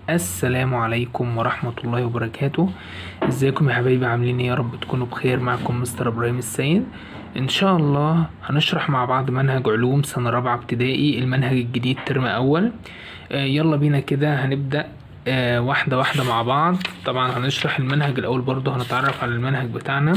السلام عليكم ورحمة الله وبركاته ازيكم يا حبايبي عاملين ايه يا رب تكونوا بخير معكم مستر ابراهيم السيد ان شاء الله هنشرح مع بعض منهج علوم سنة رابعة ابتدائي المنهج الجديد ترم اول آه يلا بينا كده هنبدأ آه واحدة واحدة مع بعض طبعا هنشرح المنهج الاول برضه هنتعرف على المنهج بتاعنا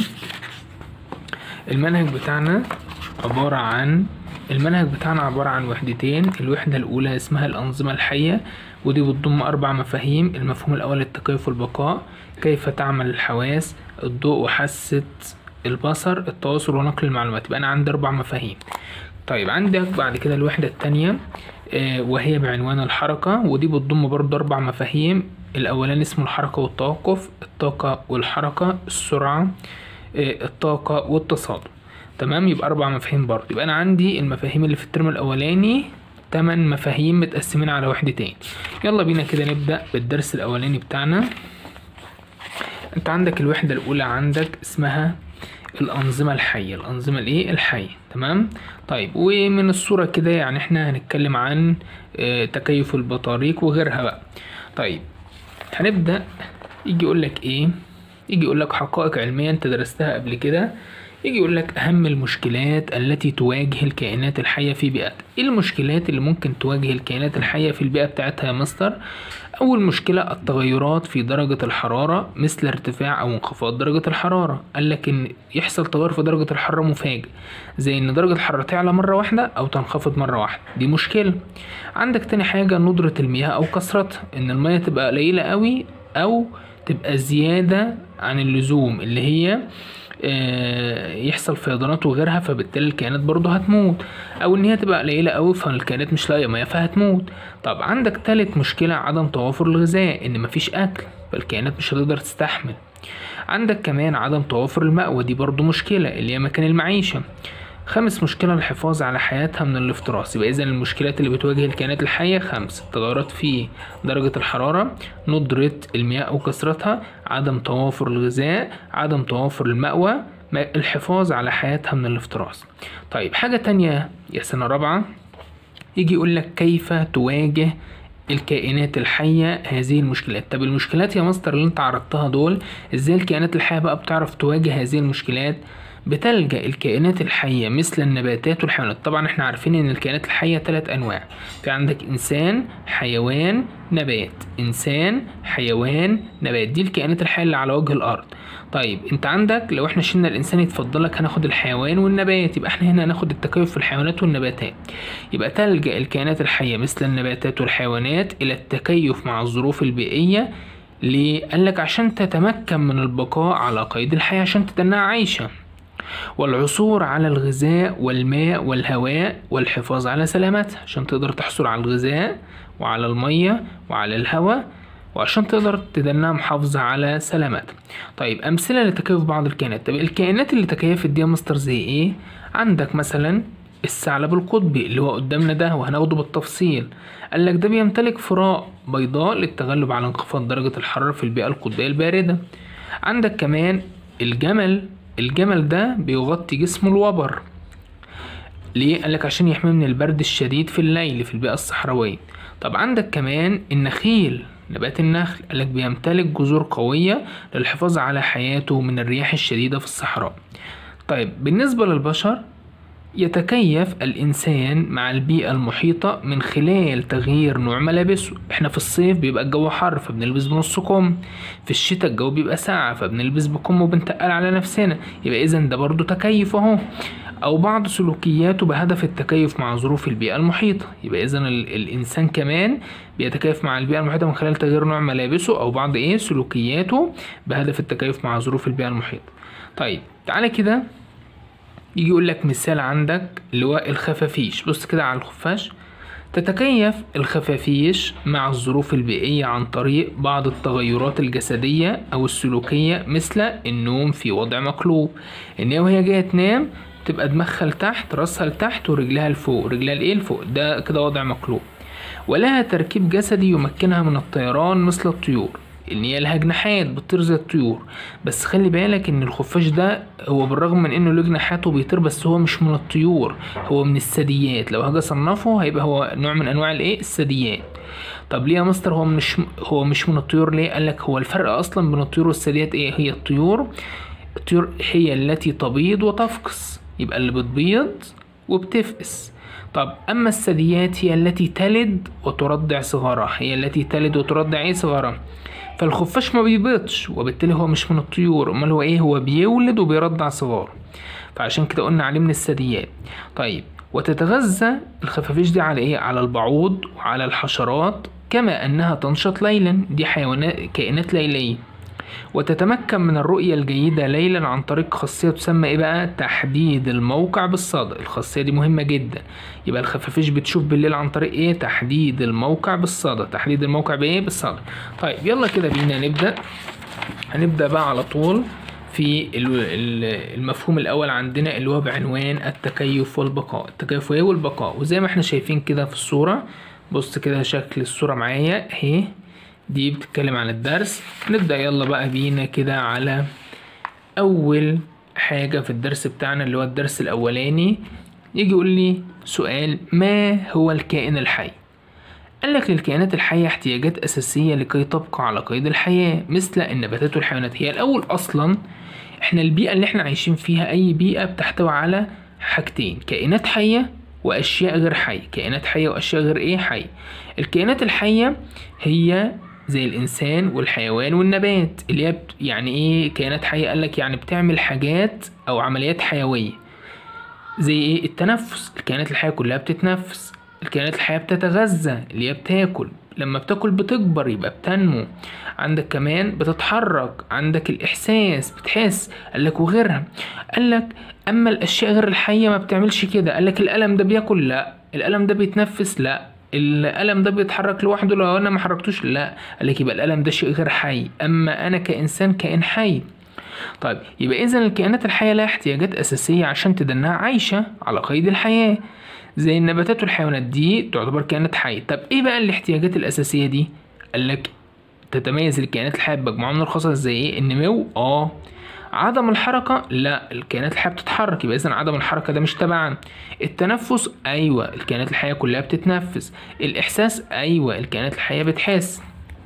المنهج بتاعنا عبارة عن المنهج بتاعنا عبارة عن وحدتين الوحدة الأولى اسمها الأنظمة الحية ودي بتضم أربع مفاهيم المفهوم الأول التكيف والبقاء كيف تعمل الحواس الضوء وحاسة البصر التواصل ونقل المعلومات يبقى أنا عندي أربع مفاهيم طيب عندك بعد كده الوحدة التانية آه، وهي بعنوان الحركة ودي بتضم برضه أربع مفاهيم الأولاني اسمه الحركة والتوقف الطاقة والحركة السرعة آه، الطاقة والتصادم تمام يبقى أربع مفاهيم برضه يبقى أنا عندي المفاهيم اللي في الترم الأولاني تمن مفاهيم متقسمين على وحدتين يلا بينا كده نبدأ بالدرس الأولاني بتاعنا أنت عندك الوحدة الأولى عندك اسمها الأنظمة الحية الأنظمة الإيه الحية تمام طيب ومن الصورة كده يعني إحنا هنتكلم عن آه، تكيف البطاريق وغيرها بقى طيب هنبدأ يجي يقول لك إيه يجي يقول لك حقائق علمية أنت درستها قبل كده يجي يقول لك أهم المشكلات التي تواجه الكائنات الحية في بيئتها إيه المشكلات اللي ممكن تواجه الكائنات الحية في البيئة بتاعتها يا مستر أول مشكلة التغيرات في درجة الحرارة مثل ارتفاع أو انخفاض درجة الحرارة قال لك إن يحصل تغير في درجة الحرارة مفاجئ زي إن درجة الحرارة تعلى مرة واحدة أو تنخفض مرة واحدة دي مشكلة عندك تاني حاجة ندرة المياه أو كثرتها إن المياه تبقى قليلة قوي أو تبقى زيادة عن اللزوم اللي هي آه، يحصل فيضانات وغيرها فبالتالي الكائنات برضه هتموت او ان هي تبقى قليله قوي فالكائنات مش لاقيه ميه فهتموت طب عندك تالت مشكله عدم توافر الغذاء ان مفيش اكل فالكائنات مش هتقدر تستحمل عندك كمان عدم توافر المأوى دي برضه مشكله اللي هي مكان المعيشه خامس مشكلة الحفاظ على حياتها من الافتراس يبقى إذا المشكلات اللي بتواجه الكائنات الحية خمسة تغيرات في درجة الحرارة ندرة المياه أو كثرتها عدم توافر الغذاء عدم توافر المأوى ما- الحفاظ على حياتها من الافتراس طيب حاجة تانية يا سنة رابعة يجي يقول لك كيف تواجه الكائنات الحية هذه المشكلات طب المشكلات يا مستر اللي انت عرضتها دول ازاي الكائنات الحية بقى بتعرف تواجه هذه المشكلات بتلجأ الكائنات الحية مثل النباتات والحيوانات طبعا احنا عارفين ان الكائنات الحية ثلاث انواع في عندك انسان حيوان نبات انسان حيوان نبات دي الكائنات الحية اللي على وجه الارض طيب انت عندك لو احنا شلنا الانسان يتفضلك هناخد الحيوان والنبات يبقى احنا هنا هناخد التكيف في الحيوانات والنباتات يبقى تلجأ الكائنات الحية مثل النباتات والحيوانات إلى التكيف مع الظروف البيئية ليه؟ قالك عشان تتمكن من البقاء على قيد الحياة عشان تدنها عايشة والعثور على الغذاء والماء والهواء والحفاظ على سلامتها عشان تقدر تحصل على الغذاء وعلى المية وعلى الهواء وعشان تقدر تدنها محافظة على سلامتها طيب أمثلة لتكيف بعض الكائنات طب الكائنات اللي تكيفت دي يا مستر زي إيه؟ عندك مثلا الثعلب القطبي اللي هو قدامنا ده وهناخده بالتفصيل قال لك ده بيمتلك فراء بيضاء للتغلب على انخفاض درجة الحرارة في البيئة القطبية الباردة عندك كمان الجمل الجمل ده بيغطي جسمه الوبر ليه؟ قال لك عشان يحميه من البرد الشديد في الليل في البيئة الصحراوية طب عندك كمان النخيل نبات النخل قال لك بيمتلك جذور قوية للحفاظ على حياته من الرياح الشديدة في الصحراء طيب بالنسبة للبشر يتكيف الإنسان مع البيئة المحيطة من خلال تغيير نوع ملابسه احنا في الصيف بيبقى الجو حر فبنلبس بنص كم في الشتاء الجو بيبقى ساقع فبنلبس بكم وبنتقل على نفسنا يبقى إذا ده برضو تكيف أهو أو بعض سلوكياته بهدف التكيف مع ظروف البيئة المحيطة يبقى إذا ال- الإنسان كمان بيتكيف مع البيئة المحيطة من خلال تغيير نوع ملابسه أو بعض إيه سلوكياته بهدف التكيف مع ظروف البيئة المحيطة طيب تعالى كده يجي يقول لك مثال عندك اللي هو الخفافيش بص كده على الخفاش تتكيف الخفافيش مع الظروف البيئية عن طريق بعض التغيرات الجسدية أو السلوكية مثل النوم في وضع مقلوب إن هي وهي جاية تنام تبقى دماغها لتحت راسها لتحت ورجلها لفوق رجلها لإيه لفوق ده كده وضع مقلوب ولها تركيب جسدي يمكنها من الطيران مثل الطيور ان هي لها جناحات بتطير زي الطيور بس خلي بالك ان الخفاش ده هو بالرغم من انه له جناحات وبيطير بس هو مش من الطيور هو من الثدييات لو هاجي اصنفه هيبقى هو نوع من انواع الايه الثدييات طب ليه يا مستر هو مش هو مش من الطيور ليه قال لك هو الفرق اصلا بين الطيور والثدييات ايه هي الطيور الطيور هي التي تبيض وتفقس يبقى اللي بتبيض وبتفقس طب أما الثدييات هي التي تلد وترضع صغارها هي التي تلد وترضع إيه صغارها فالخفاش ما بيبيضش وبالتالي هو مش من الطيور أمال هو إيه هو بيولد وبيرضع صغار فعشان كده قلنا عليه من الثدييات طيب وتتغذى الخفافيش دي على إيه على البعوض وعلى الحشرات كما أنها تنشط ليلا دي حيوانات كائنات ليلية وتتمكن من الرؤية الجيدة ليلا عن طريق خاصية تسمى ايه بقى تحديد الموقع بالصدى الخاصية دي مهمة جدا يبقى الخفافيش بتشوف بالليل عن طريق ايه تحديد الموقع بالصدى تحديد الموقع بايه بالصدى طيب يلا كده بينا نبدأ هنبدأ بقى على طول في المفهوم الأول عندنا اللي هو بعنوان التكيف والبقاء التكيف والبقاء وزي ما احنا شايفين كده في الصورة بص كده شكل الصورة معايا اهي دي بتتكلم عن الدرس نبدأ يلا بقى بينا كده على أول حاجة في الدرس بتاعنا اللي هو الدرس الأولاني يجي يقول لي سؤال ما هو الكائن الحي قال لك للكائنات الحية احتياجات أساسية لكي تبقى على قيد الحياة مثل النباتات والحيوانات هي الأول أصلا احنا البيئة اللي احنا عايشين فيها أي بيئة بتحتوي على حاجتين كائنات حية وأشياء غير حية كائنات حية وأشياء غير إيه حية الكائنات الحية هي زي الانسان والحيوان والنبات اللي هي يعني ايه كائنات حيه قالك يعني بتعمل حاجات او عمليات حيويه زي ايه التنفس الكائنات الحيه كلها بتتنفس الكائنات الحيه بتتغذى اللي هي بتاكل لما بتاكل بتكبر يبقى بتنمو عندك كمان بتتحرك عندك الاحساس بتحس قالك وغيرها قالك اما الاشياء غير الحيه ما بتعملش كده قالك القلم ده بياكل لا القلم ده بيتنفس لا القلم ده بيتحرك لوحده لو انا ما حركتوش لا قال لك يبقى القلم ده شيء غير حي اما انا كانسان كائن حي طيب يبقى اذا الكائنات الحيه لها احتياجات اساسيه عشان تدنها عايشه على قيد الحياه زي النباتات والحيوانات دي تعتبر كائنات حيه طب ايه بقى الاحتياجات الاساسيه دي قال لك تتميز الكائنات الحيه بمجموعه من الخصائص زي ايه النمو اه عدم الحركة لا الكائنات الحية بتتحرك يبقى إذا عدم الحركة ده مش تبعا التنفس أيوة الكائنات الحية كلها بتتنفس الإحساس أيوة الكائنات الحية بتحس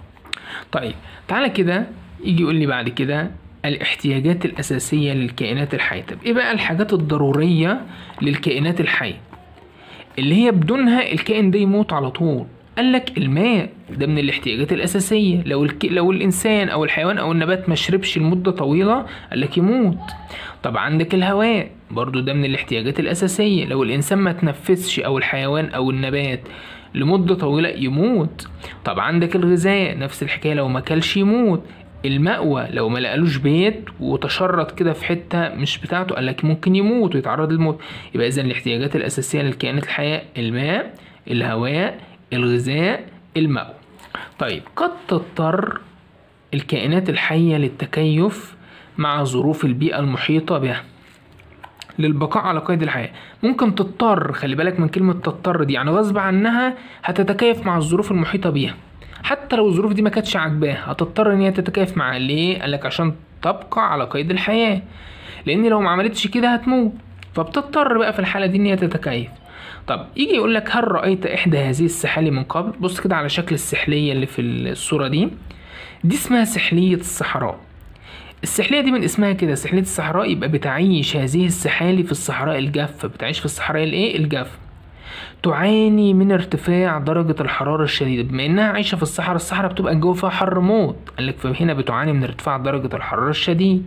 طيب تعالى كده يجي يقول لي بعد كده الاحتياجات الأساسية للكائنات الحية طب إيه بقى الحاجات الضرورية للكائنات الحية اللي هي بدونها الكائن ده يموت على طول قال لك الماء ده من الاحتياجات الأساسية لو الك... لو الإنسان أو الحيوان أو النبات ما شربش لمدة طويلة قال لك يموت طب عندك الهواء برضو ده من الاحتياجات الأساسية لو الإنسان ما تنفسش أو الحيوان أو النبات لمدة طويلة يموت طب عندك الغذاء نفس الحكاية لو ما كلش يموت المأوى لو ما لقالوش بيت وتشرد كده في حتة مش بتاعته قال لك ممكن يموت ويتعرض للموت يبقى إذا الاحتياجات الأساسية للكائنات الحياة الماء الهواء الغذاء المأوى طيب قد تضطر الكائنات الحية للتكيف مع ظروف البيئة المحيطة بها للبقاء على قيد الحياة ممكن تضطر خلي بالك من كلمة تضطر دي يعني غصب عنها هتتكيف مع الظروف المحيطة بيها حتى لو الظروف دي ما كانتش عاجباها هتضطر ان هي تتكيف معاها ليه قالك عشان تبقى على قيد الحياة لان لو ما عملتش كده هتموت فبتضطر بقى في الحالة دي ان هي تتكيف طب يجي يقول لك هل رأيت إحدى هذه السحالي من قبل بص كده على شكل السحلية اللي في الصورة دي دي اسمها سحلية الصحراء السحلية دي من اسمها كده سحلية الصحراء يبقى بتعيش هذه السحالي في الصحراء الجافة بتعيش في الصحراء الايه الجافة تعاني من ارتفاع درجة الحرارة الشديدة بما انها عايشة في الصحراء الصحراء بتبقى الجو فيها حر موت قالك فهنا بتعاني من ارتفاع درجة الحرارة الشديد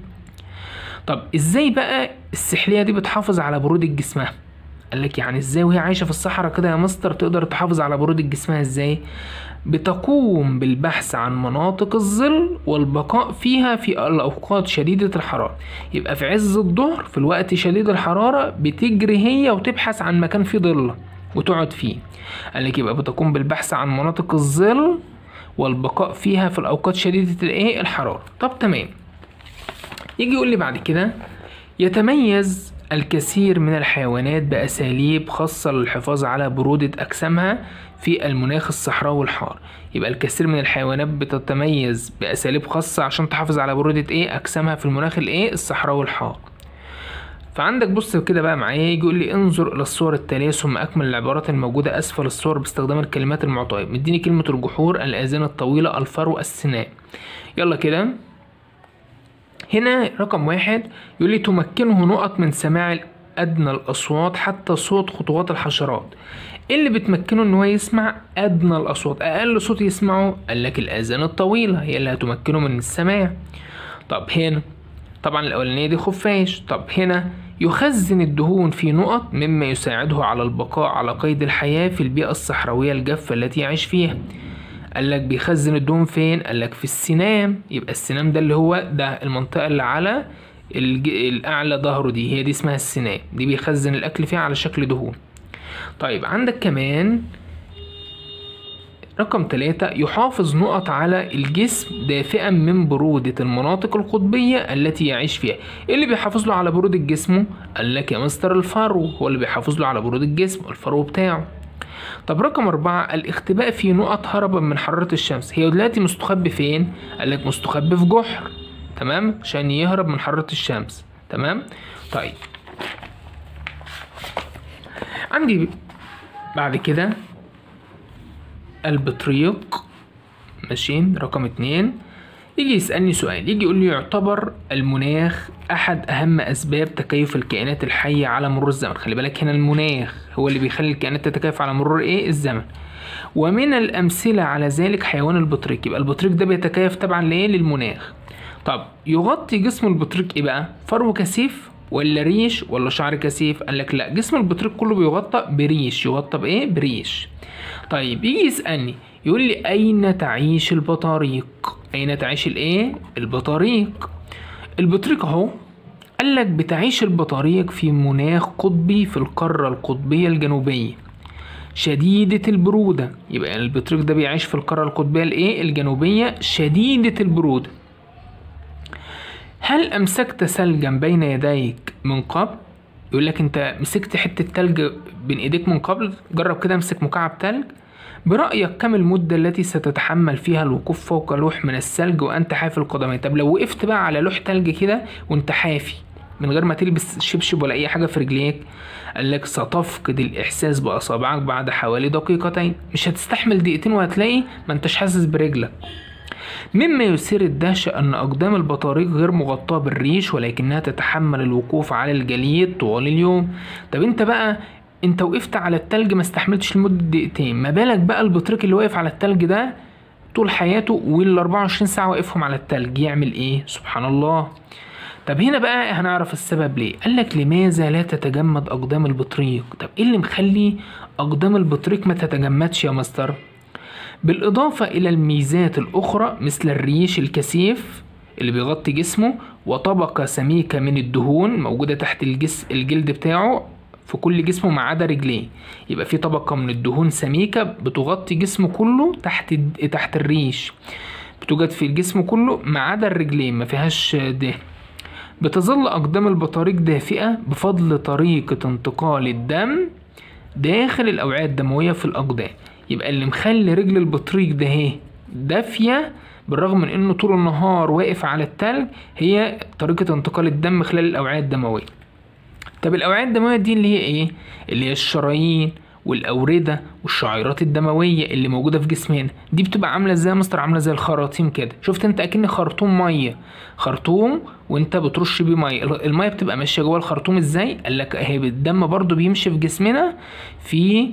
طب ازاي بقى السحلية دي بتحافظ على برودة جسمها قال لك يعني ازاي وهي عايشه في الصحراء كده يا مستر تقدر تحافظ على برودة جسمها ازاي بتقوم بالبحث عن مناطق الظل والبقاء فيها في الأوقات شديدة الحرارة يبقى في عز الظهر في الوقت شديد الحرارة بتجري هي وتبحث عن مكان فيه ظل وتقعد فيه قال لك يبقى بتقوم بالبحث عن مناطق الظل والبقاء فيها في الأوقات شديدة الإيه الحرارة طب تمام يجي يقول لي بعد كده يتميز الكثير من الحيوانات بأساليب خاصة للحفاظ على برودة أجسامها في المناخ الصحراوي الحار يبقى الكثير من الحيوانات بتتميز بأساليب خاصة عشان تحافظ على برودة ايه أجسامها في المناخ الايه الصحراوي الحار فعندك بص كده بقى معايا يجي يقول لي انظر الى الصور التاليه ثم اكمل العبارات الموجوده اسفل الصور باستخدام الكلمات المعطيه مديني كلمه الجحور الاذان الطويله الفرو السنان يلا كده هنا رقم واحد يقول لي تمكنه نقط من سماع أدنى الأصوات حتى صوت خطوات الحشرات إيه اللي بتمكنه إن هو يسمع أدنى الأصوات أقل صوت يسمعه قال لك الآذان الطويلة هي اللي هتمكنه من السماع طب هنا طبعا الأولانية دي خفاش طب هنا يخزن الدهون في نقط مما يساعده على البقاء على قيد الحياة في البيئة الصحراوية الجافة التي يعيش فيها قال لك بيخزن الدهون فين قال لك في السنام يبقى السنام ده اللي هو ده المنطقة اللي على الج... الأعلى ظهره دي هي دي اسمها السنام دي بيخزن الأكل فيها على شكل دهون طيب عندك كمان رقم ثلاثة يحافظ نقط على الجسم دافئا من برودة المناطق القطبية التي يعيش فيها إيه اللي بيحافظ له على برودة جسمه قال لك يا مستر الفرو هو اللي بيحافظ له على برودة الجسم الفرو بتاعه طب رقم أربعة الاختباء في نقط هربا من حرارة الشمس هي دلوقتي مستخبي فين؟ قال لك مستخبي في جحر تمام عشان يهرب من حرارة الشمس تمام طيب عندي بعد كده البطريق ماشي رقم اتنين يجي يسألني سؤال يجي يقول لي يعتبر المناخ أحد أهم أسباب تكيف الكائنات الحية على مرور الزمن خلي بالك هنا المناخ هو اللي بيخلي الكائنات تتكيف على مرور إيه الزمن ومن الأمثلة على ذلك حيوان البطريق يبقى البطريق ده بيتكيف طبعا لإيه للمناخ طب يغطي جسم البطريق إيه بقى فرو كثيف ولا ريش ولا شعر كثيف قال لك لا جسم البطريق كله بيغطى بريش يغطى بايه بريش طيب يجي يسالني يقول لي اين تعيش البطاريق اين تعيش الايه البطاريق البطريق اهو قال لك بتعيش البطاريق في مناخ قطبي في القاره القطبيه الجنوبيه شديدة البرودة يبقى البطريق ده بيعيش في القارة القطبية الايه الجنوبية شديدة البرودة هل أمسكت ثلجا بين يديك من قبل؟ يقول لك أنت مسكت حتة تلج بين إيديك من قبل جرب كده امسك مكعب تلج برأيك كم المدة التي ستتحمل فيها الوقوف فوق لوح من الثلج وأنت حافي القدمين طب لو وقفت بقى على لوح تلج كده وأنت حافي من غير ما تلبس شبشب ولا أي حاجة في رجليك قال لك ستفقد الإحساس بأصابعك بعد حوالي دقيقتين مش هتستحمل دقيقتين وهتلاقي ما انتش حاسس برجلك مما يثير الدهشة أن أقدام البطاريق غير مغطاة بالريش ولكنها تتحمل الوقوف على الجليد طوال اليوم طب انت بقى انت وقفت على التلج ما استحملتش لمدة دقيقتين ما بالك بقى البطريق اللي واقف على التلج ده طول حياته وال 24 ساعة واقفهم على التلج يعمل ايه سبحان الله طب هنا بقى هنعرف السبب ليه قال لك لماذا لا تتجمد أقدام البطريق طب ايه اللي مخلي أقدام البطريق ما تتجمدش يا مستر بالإضافة إلى الميزات الأخرى مثل الريش الكثيف اللي بيغطي جسمه وطبقة سميكة من الدهون موجودة تحت الجس الجلد بتاعه في كل جسمه ما عدا رجليه يبقى في طبقة من الدهون سميكة بتغطي جسمه كله تحت تحت الريش بتوجد في الجسم كله ما عدا الرجلين ما فيهاش دهن بتظل أقدام البطاريق دافئة بفضل طريقة انتقال الدم داخل الأوعية الدموية في الأقدام يبقى اللي مخلي رجل البطريق ده اهي دافية بالرغم من انه طول النهار واقف على التلج هي طريقة انتقال الدم خلال الأوعية الدموية طب الأوعية الدموية دي اللي هي ايه؟ اللي هي الشرايين والأوردة والشعيرات الدموية اللي موجودة في جسمنا دي بتبقى عاملة ازاي يا مستر عاملة زي الخراطيم كده شفت انت اكن خرطوم مية خرطوم وانت بترش بيه مية المية بتبقى ماشية جوه الخرطوم ازاي قال لك اهي الدم برضو بيمشي في جسمنا في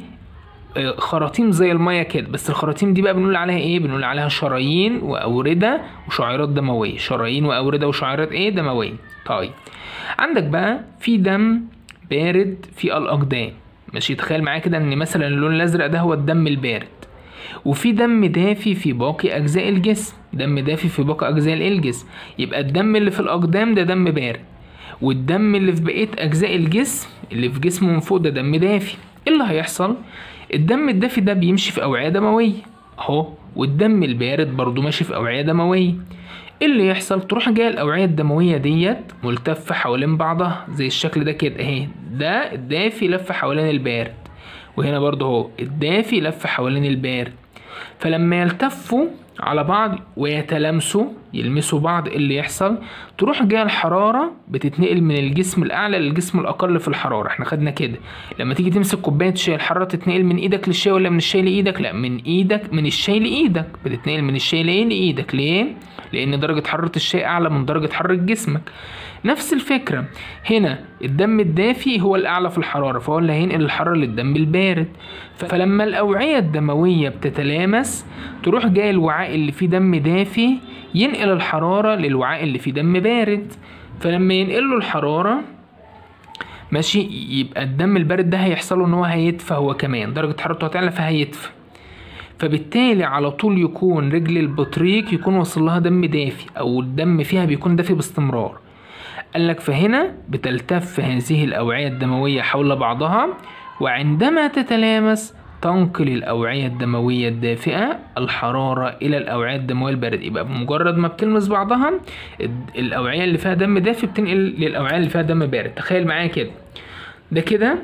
خراطيم زي الميه كده بس الخراطيم دي بقى بنقول عليها ايه بنقول عليها شرايين واورده وشعيرات دمويه شرايين واورده وشعيرات ايه دمويه طيب عندك بقى في دم بارد في الاقدام ماشي تخيل معايا كده ان مثلا اللون الازرق ده هو الدم البارد وفي دم دافي في باقي اجزاء الجسم دم دافي في باقي اجزاء الجسم يبقى الدم اللي في الاقدام ده دم بارد والدم اللي في بقيه اجزاء الجسم اللي في جسمه من فوق ده دم دافي ايه اللي هيحصل الدم الدافي ده بيمشي في أوعية دموية أهو والدم البارد برضو ماشي في أوعية دموية إيه اللي يحصل تروح جايه الأوعية الدموية ديت ملتفة حوالين بعضها زي الشكل ده كده اهي ده الدافي لف حوالين البارد وهنا برضه اهو الدافي لف حوالين البارد فلما يلتفوا على بعض ويتلامسوا يلمسوا بعض إيه اللي يحصل تروح جايه الحراره بتتنقل من الجسم الاعلى للجسم الاقل في الحراره احنا خدنا كده لما تيجي تمسك كوبايه شاي الحراره تتنقل من ايدك للشاي ولا من الشاي لايدك لا من ايدك من الشاي لايدك بتتنقل من الشاي لايه لايدك ليه لان درجه حراره الشاي اعلى من درجه حراره جسمك نفس الفكره هنا الدم الدافي هو الاعلى في الحراره فهو اللي هينقل الحراره للدم البارد فلما الاوعيه الدمويه بتتلامس تروح جاي الوعاء اللي فيه دم دافي ينقل الحراره للوعاء اللي فيه دم بارد فلما ينقل له الحراره ماشي يبقى الدم البارد ده هيحصل له ان هو هيدفى هو كمان درجه حرارته هتعلى فهيدفى فبالتالي على طول يكون رجل البطريق يكون وصل لها دم دافي او الدم فيها بيكون دافي باستمرار قال لك فهنا بتلتف هذه الأوعية الدموية حول بعضها وعندما تتلامس تنقل الأوعية الدموية الدافئة الحرارة إلى الأوعية الدموية الباردة يبقى بمجرد ما بتلمس بعضها الأوعية اللي فيها دم دافي بتنقل للأوعية اللي فيها دم بارد تخيل معايا كده ده كده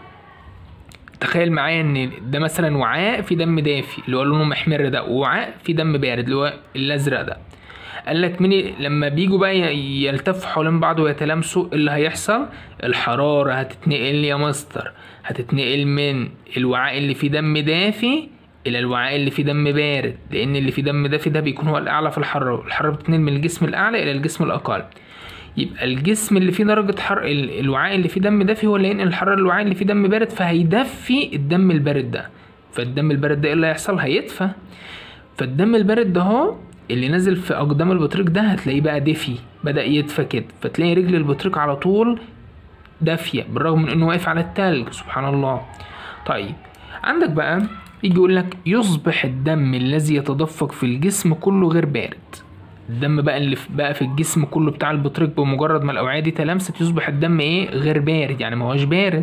تخيل معايا ان ده مثلا وعاء فيه دم دافي اللي هو لونه محمر ده ووعاء فيه دم بارد اللي هو الازرق ده قال لك مين لما بيجوا بقى يلتفوا حوالين بعض ويتلامسوا اللي هيحصل الحراره هتتنقل يا مستر هتتنقل من الوعاء اللي فيه دم دافي الى الوعاء اللي فيه دم بارد لان اللي فيه دم دافي ده بيكون هو الاعلى في الحراره الحراره بتتنقل من الجسم الاعلى الى الجسم الاقل يبقى الجسم اللي فيه درجة حر الوعاء اللي فيه دم دافي هو اللي ينقل الحرارة للوعاء اللي فيه دم بارد فهيدفي الدم البارد ده فالدم البارد ده ايه اللي هيحصل هيدفى فالدم البارد ده اهو اللي نازل في اقدام البطريق ده هتلاقيه بقى دافي بدا يدفى كده فتلاقي رجل البطريق على طول دافيه بالرغم من انه واقف على التلج سبحان الله طيب عندك بقى يجي يقول لك يصبح الدم الذي يتدفق في الجسم كله غير بارد الدم بقى اللي بقى في الجسم كله بتاع البطريق بمجرد ما الاوعيه دي تلامست يصبح الدم ايه غير بارد يعني ما هوش بارد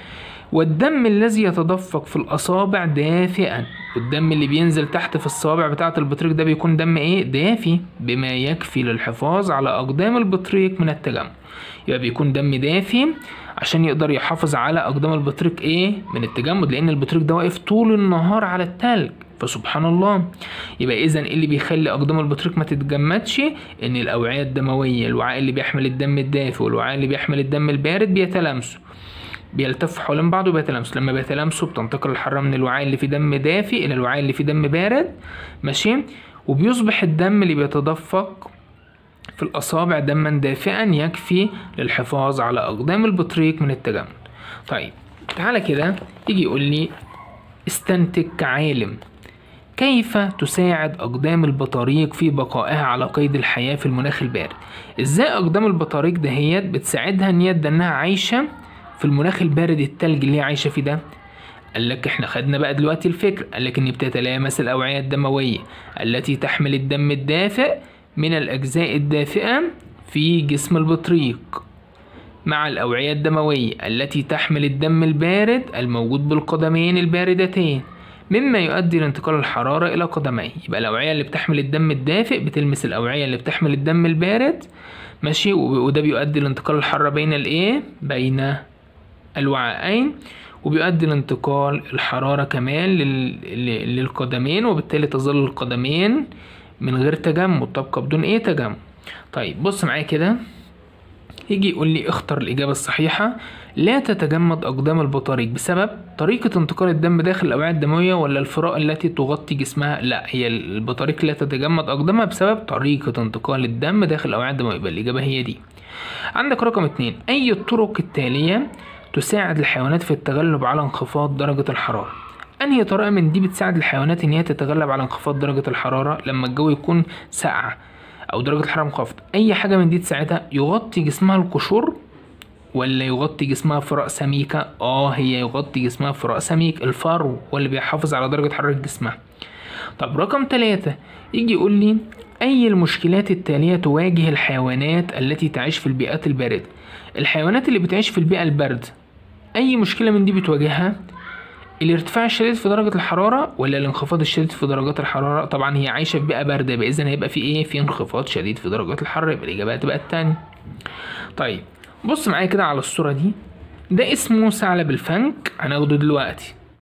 والدم الذي يتدفق في الأصابع دافئا والدم اللي بينزل تحت في الصوابع بتاعة البطريق ده بيكون دم ايه دافي بما يكفي للحفاظ على أقدام البطريق من التجمع يبقى بيكون دم دافي عشان يقدر يحافظ على أقدام البطريق ايه من التجمد لأن البطريق ده واقف طول النهار على التلج فسبحان الله يبقى اذا اللي بيخلي اقدام البطريق ما تتجمدش ان الاوعيه الدمويه الوعاء اللي بيحمل الدم الدافي والوعاء اللي بيحمل الدم البارد بيتلامسوا بيلتفوا حوالين بعض وبيتلامسوا لما بيتلامسوا بتنتقل الحرارة من الوعاء اللي فيه دم دافي إلى الوعاء اللي فيه دم بارد ماشي وبيصبح الدم اللي بيتدفق في الأصابع دما دافئا يكفي للحفاظ على أقدام البطريق من التجمد طيب تعالى كده يجي يقول لي استنتج كعالم كيف تساعد أقدام البطاريق في بقائها على قيد الحياة في المناخ البارد إزاي أقدام البطاريق دهيت بتساعدها إن هي إنها عايشة في المناخ البارد التلج اللي هي عايشة فيه ده قال لك احنا خدنا بقى دلوقتي الفكر قال لك ان بتتلامس الاوعية الدموية التي تحمل الدم الدافئ من الاجزاء الدافئة في جسم البطريق مع الأوعية الدموية التي تحمل الدم البارد الموجود بالقدمين الباردتين مما يؤدي لانتقال الحرارة إلى قدميه يبقى الأوعية اللي بتحمل الدم الدافئ بتلمس الأوعية اللي بتحمل الدم البارد ماشي وده بيؤدي لانتقال الحرارة بين الإيه؟ بين الوعاءين وبيؤدي لانتقال الحرارة كمان لل... للقدمين وبالتالي تظل القدمين من غير تجمد تبقى بدون ايه تجمد طيب بص معايا كده يجي يقول لي اختر الإجابة الصحيحة لا تتجمد أقدام البطاريق بسبب طريقة انتقال الدم داخل الأوعية الدموية ولا الفراء التي تغطي جسمها لا هي البطاريق لا تتجمد أقدامها بسبب طريقة انتقال الدم داخل الأوعية الدموية يبقى الإجابة هي دي عندك رقم اتنين أي الطرق التالية تساعد الحيوانات في التغلب على انخفاض درجة الحرارة أنهي طريقة من دي بتساعد الحيوانات إن هي تتغلب على انخفاض درجة الحرارة لما الجو يكون ساقع أو درجة الحرارة منخفضة أي حاجة من دي تساعدها يغطي جسمها القشور ولا يغطي جسمها فراء سميكة اه هي يغطي جسمها فراء سميك الفرو هو اللي بيحافظ على درجة حرارة جسمها طب رقم ثلاثة يجي يقول لي أي المشكلات التالية تواجه الحيوانات التي تعيش في البيئات الباردة الحيوانات اللي بتعيش في البيئة الباردة أي مشكلة من دي بتواجهها الارتفاع الشديد في درجة الحرارة ولا الانخفاض الشديد في درجات الحرارة طبعا هي عايشة في بيئة باردة يبقى إذا هيبقى في إيه في انخفاض شديد في درجات الحرارة يبقى الإجابة هتبقى التانية طيب بص معايا كده على الصورة دي ده اسمه ثعلب الفنك هناخده دلوقتي